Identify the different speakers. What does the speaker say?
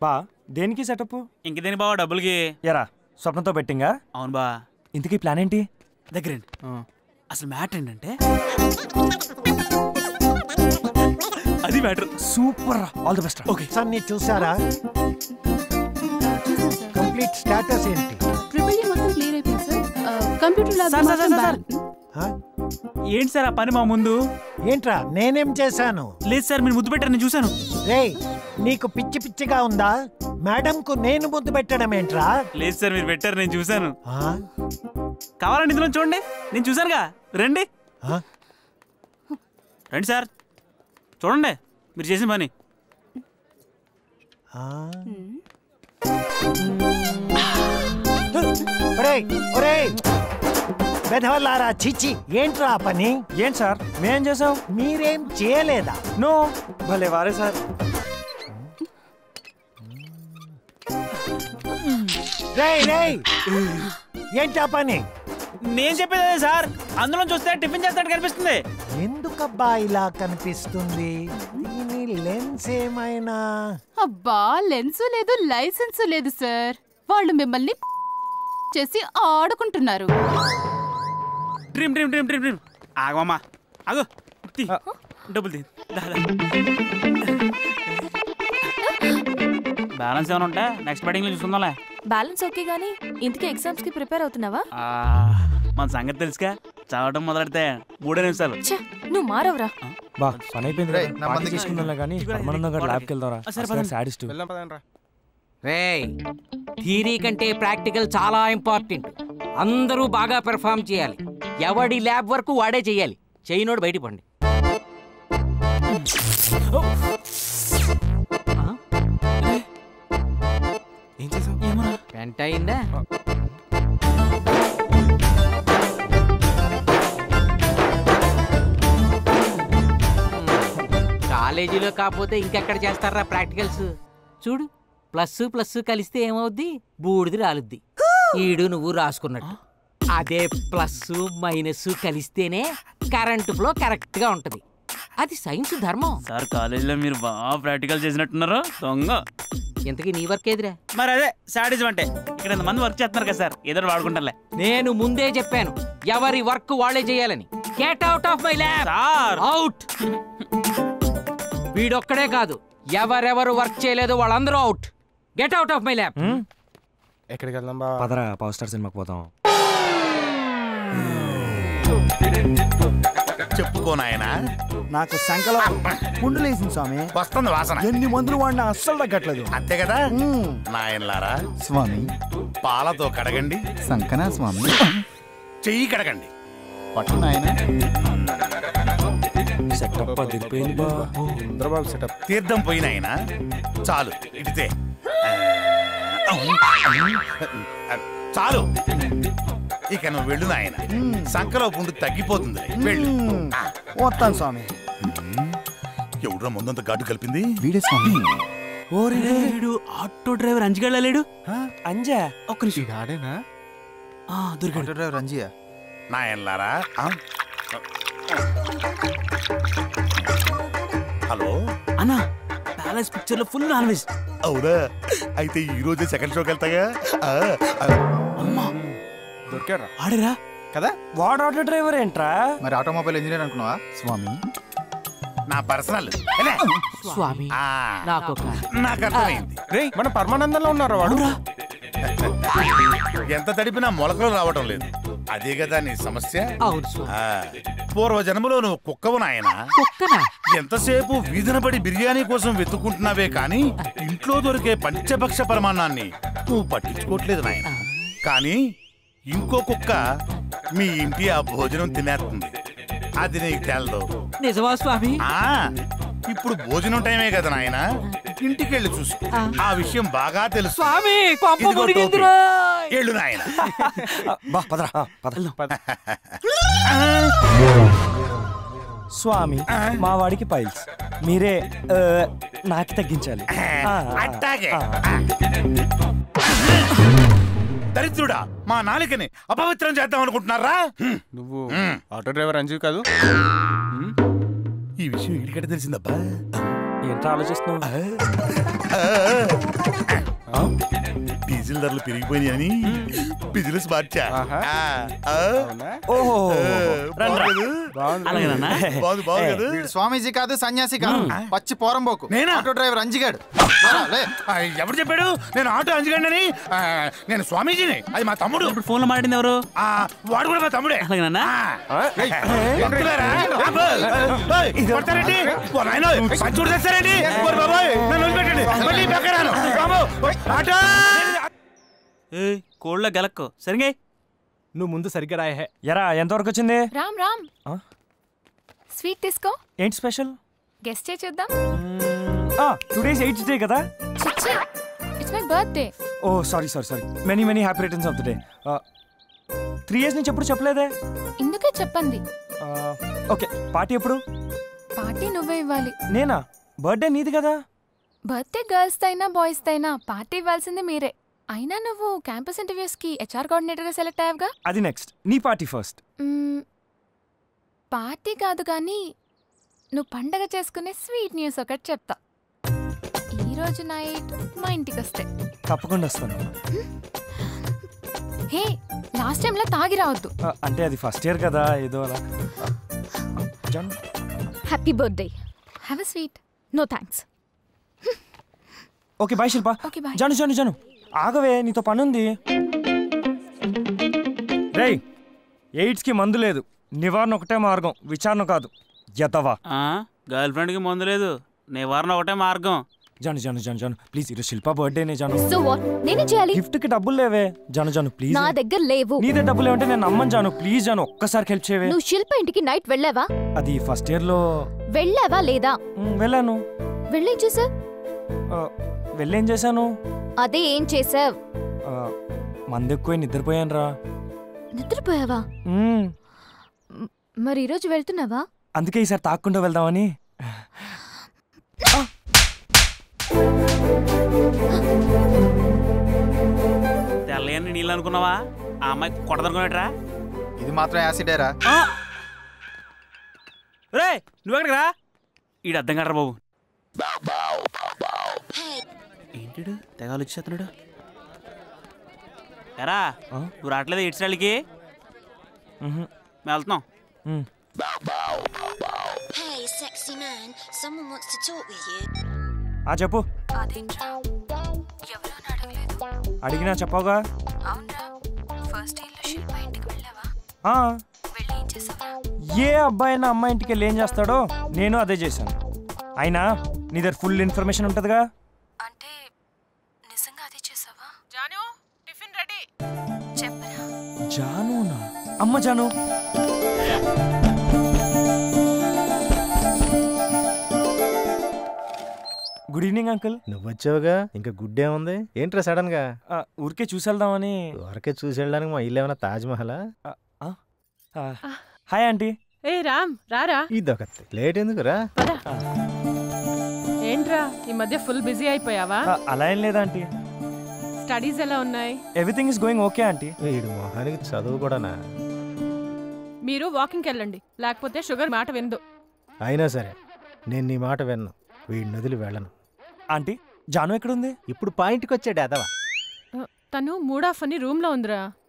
Speaker 1: బా దేనికి సెటప్
Speaker 2: ఇంక దేని బావా డబ్బులకి
Speaker 1: ఎరా స్వప్నంతో బెట్టింగా
Speaker 2: అవును బా
Speaker 1: ఇంతకీ ప్లాన్ ఏంటి
Speaker 2: దగ్గరండి అసలు మ్యాటర్ ఏంటంటే అది matter
Speaker 1: super all the best
Speaker 2: okay
Speaker 3: అన్ని చూసారా కంప్లీట్ స్టేటస్ ఏంటి
Speaker 4: ట్రిపుల్ ఈ మొత్తం క్లియర్ అయిపోయింది sir computer lab
Speaker 2: sir, sir,
Speaker 4: మాత్రం
Speaker 2: సార్,
Speaker 4: బ్యాన్-
Speaker 3: హ?
Speaker 2: ఏంటి సార్ ఆ పని మా ముందు
Speaker 3: ఏంట్రా నేనేం చేశాను
Speaker 2: లేదు సార్ మీరు ముద్దు పెట్టారు నేను చూశాను
Speaker 3: రేయ్ నీకు పిచ్చి పిచ్చిగా ఉందా మేడం కు నేను ముద్దు పెట్టడం ఏంట్రా
Speaker 2: లేదు సార్ మీరు పెట్టారు నేను చూశాను
Speaker 3: ఆ?
Speaker 2: కావాలండి ఇందులో చూడండి నేను చూశానుగా రండి
Speaker 3: ఆ?
Speaker 2: రండి సార్ చూడండి మీరు చేసిన పని
Speaker 3: ఆ? ఒరేయ్ ఒరేయ్ వెధవల్లారా చిచ్చి ఏంట్రా ఆ పని
Speaker 1: ఏంటి సార్ మేం చేసాం
Speaker 3: మీరేం చేయలేదా
Speaker 1: నో భలే వారే సార్
Speaker 3: రేయ్ రేయ్ ఏంటా పని
Speaker 2: నేను చెప్పేది అదే సార్ అందులో చూస్తే టిఫిన్ చేస్తాడు కనిపిస్తుంది
Speaker 3: ఎందుకబ్బా ఇలా కనిపిస్తుంది దీని లెన్స్ ఏమైనా
Speaker 4: అబ్బా లెన్స్ లేదు లైసెన్స్ లేదు సార్ వాళ్ళు మిమ్మల్ని చేసి ఆడుకుంటున్నారు
Speaker 2: dream dream dream dream dream ఆగమ్మా ఆగు తీ డబ్బులు తీ దా, దా. బ్యాలెన్స్ ఏమైనా ఉంటే నెక్స్ట్ బ్యాటింగ్లో చూసుకుందాంలే
Speaker 5: బ్యాలెన్స్ ఓకే గానీ ఇంతకీ ఎగ్జామ్స్ కి ప్రిపేర్ అవుతున్నావా
Speaker 2: ఆ, మన సంగతి తెలుసుగా చదవటం మొదలెడితే మూడే నిమిషాలు
Speaker 5: ఛే నువ్వు మారవరా
Speaker 1: బా పని అయిపోయింది
Speaker 6: రేయ్,
Speaker 1: కదా.
Speaker 6: నా
Speaker 1: పార్టీ
Speaker 6: మందికి
Speaker 1: చేసుకుందాంలే కానీ
Speaker 2: ఇదిగో,
Speaker 1: పరమానందం గారు
Speaker 2: ఇదిగో,
Speaker 1: ల్యాబ్కి వెళ్దాంరా
Speaker 2: ఆ, సరే, పదండి.
Speaker 1: సాడిస్ట్
Speaker 6: వెళ్దాం పదండి రా
Speaker 7: రేయ్ థీరీ కంటే ప్రాక్టికల్ చాలా ఇంపార్టెంట్ అందరూ బాగా పెర్ఫామ్ చేయాలి ఎవడి ల్యాబ్ వరకు వాడే చేయాలి చేయనోడు బయట పండి
Speaker 6: ఏం చేసావు
Speaker 2: ఏమరా
Speaker 7: పెంట అయిందా కాలేజీలో కాకపోతే ఇంకెక్కడ చేస్తారా ప్రాక్టికల్స్ చూడు ప్లస్ ప్లస్ కలిస్తే ఏమవుద్ది బూడిది రాలుద్ది ఈడు నువ్వు రాసుకున్నట్టు అదే ప్లస్ మైనస్ కలిస్తేనే కరెంట్ ఫ్లో కరెక్ట్ గా ఉంటది అది సైన్స్ ధర్మం
Speaker 2: సార్ కాలేజీలో మీరు బాగా ప్రాక్టికల్ చేసినట్టున్నారు దొంగ
Speaker 7: ఇంతకీ నీ వర్క్ ఏదిరా
Speaker 2: మరి అదే సాడిజం అంటే ఇక్కడ ఇంతమంది వర్క్ చేస్తున్నారు కదా సార్ ఏదో వాడుకుంటారులే
Speaker 7: నేను ముందే చెప్పాను ఎవరి వర్క్ వాళ్ళే చేయాలని get out of my lab
Speaker 2: sir
Speaker 7: out వీడొక్కడే కాదు ఎవరెవరు వర్క్ చేయలేదు వాళ్ళందరూ out get out of my lab
Speaker 6: ఎక్కడికి వెళ్దాం బా
Speaker 1: పదరా పవర్ స్టార్ సినిమాకి పోతాం
Speaker 8: చెప్పుకో నాయనా
Speaker 9: నాకు సంకలో పుండులేసింది స్వామి
Speaker 8: వస్తుంది వాసన
Speaker 9: ఎన్ని మందులు వాడినా అస్సలు తగ్గట్లేదు
Speaker 8: అంతే కదా నాయనలారా
Speaker 9: స్వామి
Speaker 8: పాలతో కడగండి
Speaker 9: సంకనా స్వామి
Speaker 8: చెయ్యి కడగండి
Speaker 9: పట్టు నాయన
Speaker 1: సెటప్ అదిరిపోయింది బా
Speaker 6: చంద్రబాబు సెటప్
Speaker 8: తీర్థం పోయినాయన చాలు ఇడితే చాలు ఇక నువ్వు వెళ్ళు నాయన సంకలో పుండు తగ్గిపోతుంది వెళ్ళు ఆ,
Speaker 9: వస్తాను స్వామి
Speaker 8: ఎవడ్రా ముందంత ఘాటు కలిపింది
Speaker 9: వీడే స్వామి
Speaker 2: ఓరే లేడు ఆటో డ్రైవర్ అంచుకెళ్ళ లేడు
Speaker 1: అంజా
Speaker 2: ఒక్క నిమిషం
Speaker 6: ఆడేనా
Speaker 2: ఆ, దొరికాడు
Speaker 6: డ్రైవర్ రంజియా
Speaker 8: నాయనలారా ఆ? హలో
Speaker 2: అన్నా ప్యాలెస్ పిక్చర్ లో ఫుల్ నాన్ వెజ్
Speaker 8: అవునా అయితే ఈ రోజే సెకండ్ షోకి వెళ్తాగా ఆ, ఆ.
Speaker 2: అమ్మా
Speaker 6: దొరికారా
Speaker 2: ఆడరా
Speaker 6: కదా
Speaker 1: వాడు ఆటో డ్రైవర్ ఏంట్రా
Speaker 9: మరి ఆటోమొబైల్ ఇంజనీర్ అనుకున్నావా స్వామి
Speaker 8: నా పర్సనల్ ఎలా?
Speaker 7: స్వామి
Speaker 8: ఆ,
Speaker 7: నాకు ఒక
Speaker 8: నాకు అర్థమైంది
Speaker 6: రేయ్ మన పరమానందంలో ఉన్నారా వాడు
Speaker 8: ఎంత తడిపినా మొలకలు రావటం లేదు అదే కదా నీ సమస్య
Speaker 7: అవును స్వామి
Speaker 8: ఆ, పూర్వ జన్మలో నువ్వు కుక్కవు నాయన
Speaker 7: కుక్కనా
Speaker 8: ఎంతసేపు వీధిన పడి బిర్యానీ కోసం వెతుక్కుంటున్నావే కానీ ఇంట్లో దొరికే పంచభక్ష పరమాన్నాన్ని నువ్వు పట్టించుకోవట్లేదు నాయన కానీ ఇంకో కుక్క మీ ఇంటి ఆ భోజనం తినేస్తుంది అది నీకు తెలదు
Speaker 7: నిజమా స్వామి
Speaker 8: ఆ ఇప్పుడు భోజనం టైమే కదా నాయన ఇంటికెళ్ళి చూసుకో ఆ విషయం బాగా తెలుసు
Speaker 7: స్వామి కొంప
Speaker 8: ఇదిగో
Speaker 7: మునిగిందిరా
Speaker 8: టోపీ. వెళ్ళు నాయన
Speaker 1: బా పదరా ఆ, పద స్వామి మా వాడికి పైల్స్ మీరే ఆ, నాకు తగ్గించాలి ఆ, ఆ,
Speaker 8: అట్టాగే
Speaker 1: ఆ.
Speaker 8: దరిద్రుడా మా నాలికని అపవిత్రం చేద్దాం అనుకుంటున్నారా హ్మ్.
Speaker 6: నువ్వు
Speaker 8: మ్మ్.
Speaker 6: ఆటో డ్రైవర్ రంజీవ్ కాదు
Speaker 8: ఈ విషయం ఇడికట తెలిసిందబ్బా
Speaker 1: ఏంట్రా ఆలోచిస్తున్నావు
Speaker 8: డీజిల్ ధరలు పెరిగిపోయినాయని బిజినెస్ మార్చా
Speaker 6: ఆహా.
Speaker 8: ఆ, ఆ.
Speaker 1: ఓహో
Speaker 8: బాగుంది
Speaker 6: బాగుంది
Speaker 2: అలాగేనన్నా
Speaker 8: బాగుంది బాగుంది కదా
Speaker 9: వీడు స్వామీజీ కాదు సన్యాసి కాదు పచ్చి పోరంబోకు
Speaker 8: నేనా?
Speaker 9: ఆటో డ్రైవర్ అంజిగాడు లే
Speaker 8: ఆ, ఎవరు చెప్పాడు నేను ఆటో అంజగండని ఆ, నేను స్వామీజీని అది మా తమ్ముడు
Speaker 2: ఇప్పుడు ఫోన్లో మాట్లాడింది ఎవరు
Speaker 8: ఆ, వాడు కూడా మా తమ్ముడే
Speaker 2: అలాగేనన్నా
Speaker 8: ఆ. భక్తులారా? అబ్బో, ఏయ్, కొడతారేంటి? ఓ నాయనో, సంచూడు తెస్తారేంటి? ఓరి బాబోయ్, నన్ను వదిలిపెట్టండి. మళ్ళీ పక్క రాను. బాబు, ఆటో!
Speaker 2: ఏ కోళ్ళ గెలక్కో సరిగే
Speaker 6: నువ్వు ముందు సరిగ్గా రాయే
Speaker 1: ఎరా ఎంతవరకు వచ్చింది
Speaker 5: రామ్ రామ్
Speaker 1: ఆ?
Speaker 5: స్వీట్ తీసుకో
Speaker 1: ఏంటి స్పెషల్
Speaker 5: గెస్ట్ చే చూద్దాం
Speaker 1: టూ డేస్ ఎయిట్ డే కదా
Speaker 5: చిచ్చి it's my birthday
Speaker 1: oh sorry sorry sorry many many happy returns of the day three years నుంచి ఎప్పుడు చెప్పలేదే
Speaker 5: ఇందుకే చెప్పండి
Speaker 1: ఓకే పార్టీ ఎప్పుడు
Speaker 5: పార్టీ నువ్వే ఇవ్వాలి
Speaker 1: నేనా బర్త్డే నీది కదా
Speaker 5: బర్త్డే గర్ల్స్ అయినా బాయ్స్ అయినా పార్టీ ఇవ్వాల్సింది మీరే అయినా నువ్వు క్యాంపస్ ఇంటర్వ్యూస్ కి హెచ్ఆర్ కోఆర్డినేటర్ గా సెలెక్ట్ అయ్యావుగా
Speaker 1: అది నెక్స్ట్ నీ పార్టీ ఫస్ట్
Speaker 5: మ్మ్, పార్టీ కాదు కానీ నువ్వు పండగ చేసుకునే స్వీట్ న్యూస్ ఒకటి చెప్తా ఈ రోజు నైట్ మా ఇంటికి వస్తే
Speaker 1: తప్పకుండా వస్తాను
Speaker 5: హే లాస్ట్ టైంలో తాగి రావద్దు
Speaker 1: ఆ, అంటే అది ఫస్ట్ ఇయర్ కదా ఏదో అలా Jaan
Speaker 5: happy birthday have a sweet no thanks
Speaker 1: okay bye Shilpa
Speaker 5: okay bye
Speaker 1: Jaanu Jaanu Jaanu ఆగవే నీతో పనుంది రేయ్ ఎయిడ్స్కి మందు లేదు నివారణ ఒకటే మార్గం విచారణ కాదు యతవా
Speaker 2: గర్ల్ ఫ్రెండ్కి మందు లేదు నివారణ ఒకటే మార్గం
Speaker 1: జాను జాను జాను జాను ప్లీజ్ ఈరోజు శిల్ప బర్త్డేనే జాను
Speaker 5: సో వాట్ నేనే చేయాలి
Speaker 1: గిఫ్ట్ కి డబ్బులు లేవే జాను జాను ప్లీజ్
Speaker 5: నా దగ్గర లేవు
Speaker 1: నీదే డబ్బులు ఏమంటే నేను నమ్మను జాను ప్లీజ్ జాను ఒక్కసారి హెల్ప్ చేయవే
Speaker 5: నువ్వు శిల్ప ఇంటికి నైట్ వెళ్ళావా
Speaker 1: అది ఫస్ట్ ఇయర్ లో
Speaker 5: వెళ్ళావా లేదా
Speaker 1: మ్, వెళ్ళాను
Speaker 5: వెళ్ళేం చేసావ్
Speaker 1: ఆ, వెళ్ళేం చేశాను
Speaker 5: అదే ఏం చేసావ్
Speaker 1: ఆ, మందు ఎక్కువ నిద్రపోయాను రా
Speaker 5: నిద్రపోయావా మ్, మరి ఈరోజు వెళ్తున్నావా
Speaker 1: అందుకే ఈసారి తాక్కుండా వెళ్దామని
Speaker 2: తెల్లయని నీళ్ళు అనుకున్నావా ఆ అమ్మాయి కొడదనుకునేట్రా
Speaker 9: ఇది మాత్రం యాసిడేరా
Speaker 2: రే నువ్వెక్కడికి రా ఈడు అర్థం కడరా బాబు ఏంటిడు తెగ ఆలోచిస్తున్నాడు ఎరా
Speaker 1: ఆ?
Speaker 2: నువ్వు రావట్లేదు ఇడ్స్రాళ్ళకి
Speaker 1: మ్హూ.
Speaker 2: మేము వెళ్తున్నాం
Speaker 1: మ్.
Speaker 10: Hey, sexy man, someone wants to talk with you.
Speaker 1: ఆ చెప్పు
Speaker 5: అదేంట్రా ఎవరో అడగలేదు
Speaker 1: అడిగినా చెప్పవుగా
Speaker 5: అవునరా ఫస్ట్ డే లో శిల్ప ఇంటికి వెళ్ళావా
Speaker 1: ఆ,
Speaker 5: వెళ్ళి ఏం చేసావా
Speaker 1: ఏ అబ్బాయి అయినా అమ్మాయి ఇంటికి వెళ్ళి ఏం చేస్తాడో నేను అదే చేశాను అయినా నీ దగ్గర ఫుల్ ఇన్ఫర్మేషన్ ఉంటుందిగా
Speaker 5: అంటే నిజంగా అదే చేసావా
Speaker 4: జాను టిఫిన్ రెడీ
Speaker 5: చెప్పరా
Speaker 1: జానునా అమ్మ జాను గుడ్ ఈవినింగ్ అంకుల్
Speaker 11: నువ్వు వచ్చావుగా ఇంకా గుడ్ ఏముంది ఏంట్రా సడన్ గా
Speaker 1: ఆ, ఊరికే చూసేద్దామని
Speaker 11: ఊరకే చూసి వెళ్ళడానికి మా ఇల్లు ఏమైనా తాజ్ మహలా
Speaker 1: ఆ, హాయ్ ఆంటీ
Speaker 4: ఏ రామ్ రారా
Speaker 11: ఇదొకటి లేట్ ఎందుకురా
Speaker 4: పద ఏంట్రా ఈ మధ్య ఫుల్ బిజీ అయిపోయావా
Speaker 1: ఆ, అలా ఏం లేదా ఆంటీ
Speaker 4: స్టడీస్ ఎలా ఉన్నాయి
Speaker 1: everything is going okay aunty
Speaker 11: వీడి మొహానికి చదువు కూడానా
Speaker 4: మీరు వాకింగ్కి వెళ్ళండి లేకపోతే షుగర్ మాట విందు
Speaker 11: అయినా సరే నేను నీ మాట విన్ను వీడి నదులు వెళ్ళను
Speaker 1: ఆంటీ జాను ఎక్కడుంది
Speaker 11: ఇప్పుడు పాయింట్కి వచ్చాడు అదవా
Speaker 4: తను మూడ్ ఆఫ్ అని రూమ్ లో ఉందిరా